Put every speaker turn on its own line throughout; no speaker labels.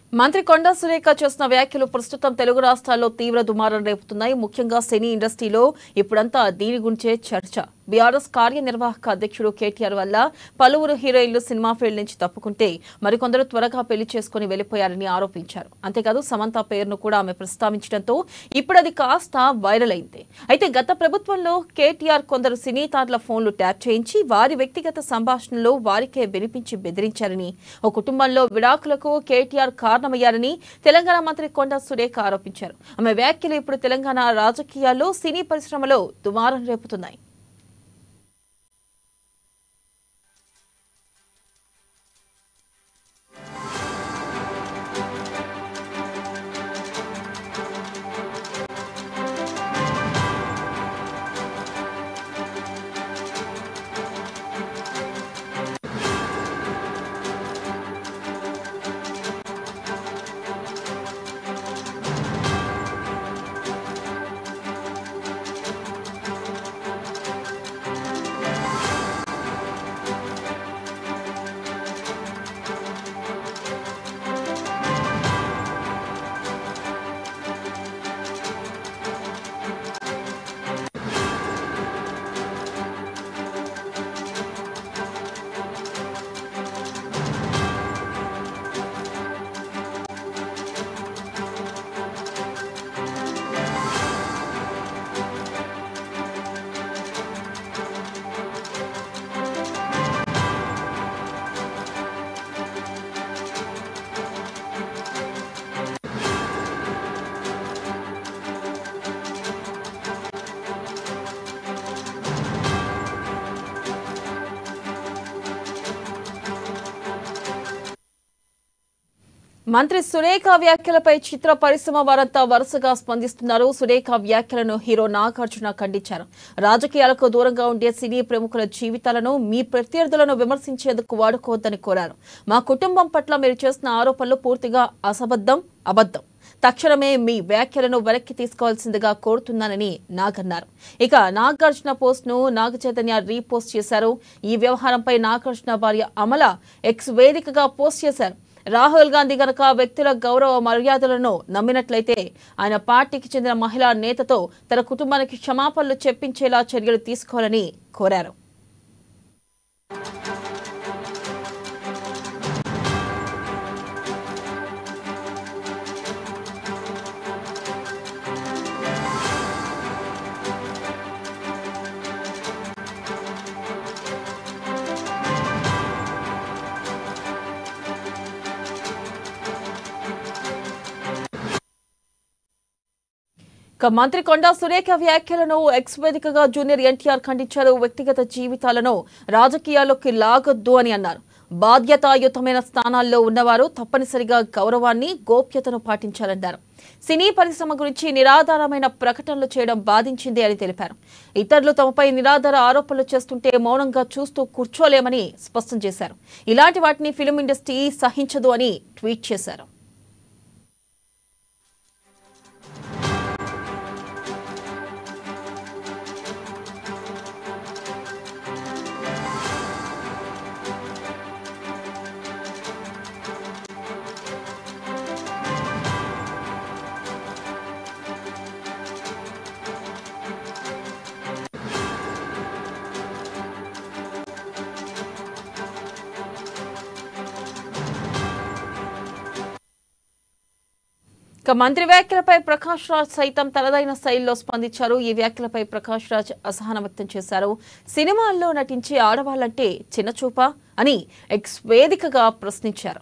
మంత్రి కొండా సురేఖ చేసిన వ్యాఖ్యలు ప్రస్తుతం తెలుగు రాష్ట్రాల్లో తీవ్ర దుమారం రేపుతున్నాయి ముఖ్యంగా సినీ ఇండస్ట్రీలో ఇప్పుడంతా దీని గురించే చర్చ బీఆర్ఎస్ కార్యనిర్వాహక అధ్యక్షుడు కేటీఆర్ వల్ల పలువురు హీరోయిన్లు సినిమా ఫీల్డ్ నుంచి తప్పుకుంటే మరికొందరు త్వరగా పెళ్లి చేసుకుని వెళ్లిపోయారని ఆరోపించారు అంతేకాదు సమంత పేరును కూడా ఆమె ప్రస్తావించడంతో ఇప్పుడు అది కాస్త వైరల్ అయింది అయితే గత ప్రభుత్వంలో కేటీఆర్ కొందరు సినీ తారల ఫోన్లు ట్యాప్ చేయించి వారి వ్యక్తిగత సంభాషణలో వారికే వినిపించి బెదిరించారని ఓ కుటుంబంలో విడాకులకు కేటీఆర్ కారణమయ్యారని తెలంగాణ మంత్రి కొండా సురేఖ ఆరోపించారు ఆమె వ్యాఖ్యలు ఇప్పుడు తెలంగాణ రాజకీయాల్లో సినీ పరిశ్రమలో దుమారం రేపుతున్నాయి మంత్రి సురేఖ వ్యాఖ్యలపై చిత్ర పరిశ్రమ వారంతా వరుసగా స్పందిస్తున్నారు సురేఖ వ్యాఖ్యలను హీరో నాగార్జున ఖండించారు రాజకీయాలకు దూరంగా ఉండే సినీ ప్రముఖుల జీవితాలను మీ ప్రత్యర్థులను విమర్శించేందుకు వాడుకోవద్దని కోరారు మా కుటుంబం పట్ల మీరు చేసిన ఆరోపణలు పూర్తిగా అసబద్ధం అబద్ధం తక్షణమే మీ వ్యాఖ్యలను వెనక్కి తీసుకోవాల్సిందిగా కోరుతున్నానని నాగన్నారు ఇక నాగార్జున పోస్ట్ ను నాగ చైతన్య రీపోస్ట్ చేశారు ఈ వ్యవహారంపై నాగార్జున భార్య అమల ఎక్స్ వేదికగా పోస్ట్ చేశారు రాహుల్ గాంధీ గనక వ్యక్తుల గౌరవ మర్యాదలను నమ్మినట్లయితే ఆయన పార్టీకి చెందిన మహిళా నేతతో తన కుటుంబానికి క్షమాపణలు చెప్పించేలా చర్యలు తీసుకోవాలని కోరారు ఇక మంత్రి కొండా సురేఖ వ్యాఖ్యలను ఎక్స్ వేదికగా జూనియర్ ఎన్టీఆర్ ఖండించారు వ్యక్తిగత జీవితాలను రాజకీయాల్లోకి లాగొద్దు అని అన్నారు బాధ్యతాయుతమైన స్థానాల్లో ఉన్నవారు తప్పనిసరిగా గౌరవాన్ని గోప్యతను పాటించాలన్నారు సినీ పరిశ్రమ గురించి నిరాధారమైన ప్రకటనలు చేయడం బాధించింది అని తెలిపారు ఇతరులు తమపై నిరాధార ఆరోపణలు చేస్తుంటే మౌనంగా చూస్తూ కూర్చోలేమని స్పష్టం చేశారు ఇలాంటి వాటిని ఫిలిం ఇండస్ట్రీ సహించదు అని ట్వీట్ చేశారు ఇక మంత్రి వ్యాఖ్యలపై ప్రకాష్ రాజ్ సైతం తనదైన శైలిలో స్పందించారు ఈ వ్యాఖ్యలపై ప్రకాష్ రాజ్ అసహనం వ్యక్తం చేశారు సినిమాల్లో నటించే ఆడవాళ్ళంటే చిన్నచూప అని ఎక్స్ వేదికగా ప్రశ్నించారు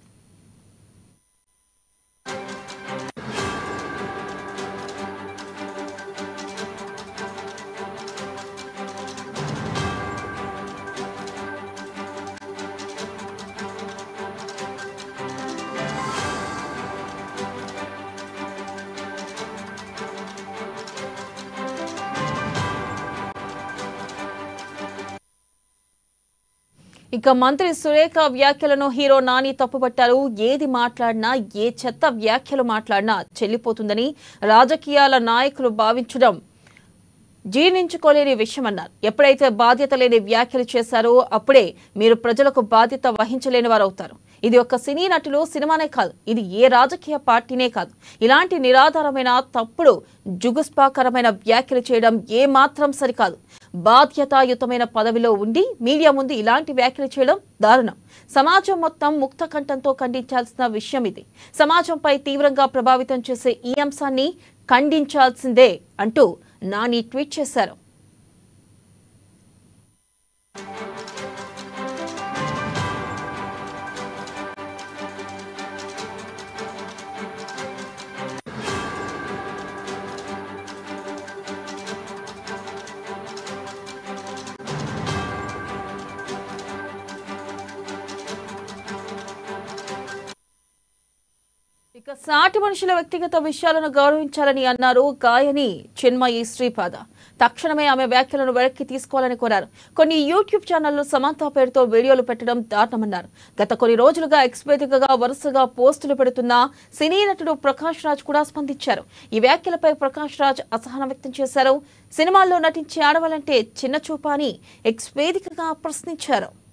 ఇక మంత్రి సురేఖ వ్యాఖ్యలను హీరో నాని తప్పుపట్టారు ఏది మాట్లాడినా ఏ చెత్త వ్యాఖ్యలు మాట్లాడినా చెల్లిపోతుందని రాజకీయాల నాయకులు భావించడం జీర్ణించుకోలేని విషయమన్నారు ఎప్పుడైతే బాధ్యత లేని వ్యాఖ్యలు చేశారో అప్పుడే మీరు ప్రజలకు బాధ్యత వహించలేని వారు అవుతారు ఇది ఒక సినీ నటులు సినిమానే కాదు ఇది ఏ రాజకీయ పార్టీనే కాదు ఇలాంటి నిరాధారమైన తప్పుడు జుగుస్పాకరమైన వ్యాఖ్యలు చేయడం ఏ మాత్రం సరికాదు బాధ్యతాయుతమైన పదవిలో ఉండి మీడియా ముందు ఇలాంటి వ్యాఖ్యలు చేయడం దారుణం సమాజం మొత్తం ముక్త కంఠంతో ఖండించాల్సిన విషయం ఇది సమాజంపై తీవ్రంగా ప్రభావితం చేసే ఈ అంశాన్ని ఖండించాల్సిందే అంటూ నాని ట్వీట్ చేశారు ఇక సాటి మనుషుల వ్యక్తిగత విషయాలను గౌరవించాలని అన్నారు గాయని చిన్మయి శ్రీపాద తక్షణమే ఆమె వ్యాఖ్యలను వెనక్కి తీసుకోవాలని కోరారు కొన్ని యూట్యూబ్ ఛానళ్లు సమంత పేరుతో వీడియోలు పెట్టడం దారుణమన్నారు గత కొన్ని రోజులుగా ఎక్స్ వేదికగా వరుసగా పోస్టులు పెడుతున్న సినీ నటుడు ప్రకాష్ రాజ్ కూడా స్పందించారు ఈ వ్యాఖ్యలపై ప్రకాష్ రాజ్ అసహనం వ్యక్తం చేశారు సినిమాల్లో నటించే ఆడవాలంటే చిన్న చూపా అని ఎక్స్ వేదికగా ప్రశ్నించారు